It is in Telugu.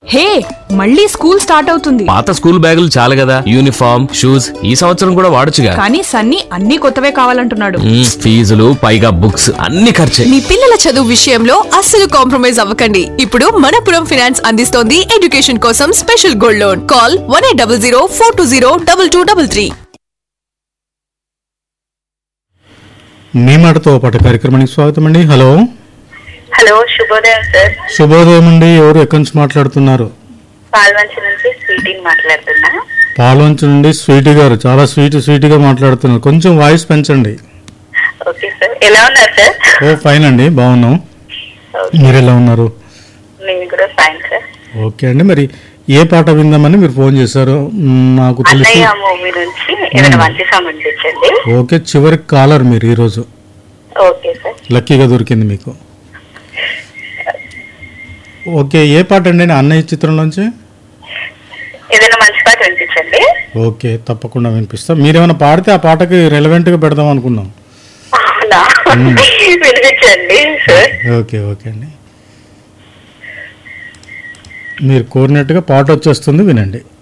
హే మళ్ళీ స్కూల్ స్టార్ట్ అవుతుంది పాత స్కూల్ బ్యాగులు చాలు కదా యూనిఫామ్ షూస్ ఈ సంవత్సరం కూడా వాడొచ్చుగా కానీ సన్నీ అన్ని కొత్తవే కావాలంటున్నాడు మ్మ్, ఫీజులు పైగా బుక్స్ అన్ని ఖర్చే మీ పిల్లల చదువు విషయంలో అస్సలు కాంప్రమైజ్ అవ్వకండి ఇప్పుడు మనపురం ఫినాన్స్ అందిస్తోంది ఎడ్యుకేషన్ కోసం special gold loan call one eight double zero four two zero double two double three మీ మాటతో పాటు కార్యక్రమానికి స్వాగతం అండి హలో హలో శుభోదయం సార్ శుభోదయం అండి ఎవరు ఎక్కడి నుంచి మాట్లాడుతున్నారు పాల్వంచి నుంచి స్వీటీని మాట్లాడుతున్నా పాల్వంచి నుండి స్వీటీ గారు చాలా స్వీట్ స్వీట్గా మాట్లాడుతున్నారు కొంచెం వాయిస్ పెంచండి ఓకే సార్ ఎలా ఉన్నారు సార్ ఓ ఫైన్ అండి బాగున్నాం ఓకే. మీరు ఎలా ఉన్నారు నేను కూడా ఫైన్ సార్ ఓకే అండి మరి ఏ పాట విందామని మీరు ఫోన్ చేశారు మ్, నాకు తెలిసి అన్నయ్య మూవీ నుంచి ఏమైనా మంచి సాంగ్ వినిపించండి ఓకే చివరి కాలర్ మీరు ఈరోజు ఓకే సార్ లక్కీగా దొరికింది మీకు ఓకే ఏ పాట అండి అన్నయ్య చిత్రంలోంచి ఏదైనా మంచి పాట వినిపించండి ఓకే తప్పకుండా వినిపిస్తాం మీరేమైనా పాడితే ఆ పాటకి రెలవెంట్గా పెడదాం అనుకున్నాం అవునా వినిపించండి సార్ ఓకే ఓకే అండి మీరు కోరినట్టుగా పాట వచ్చేస్తుంది వినండి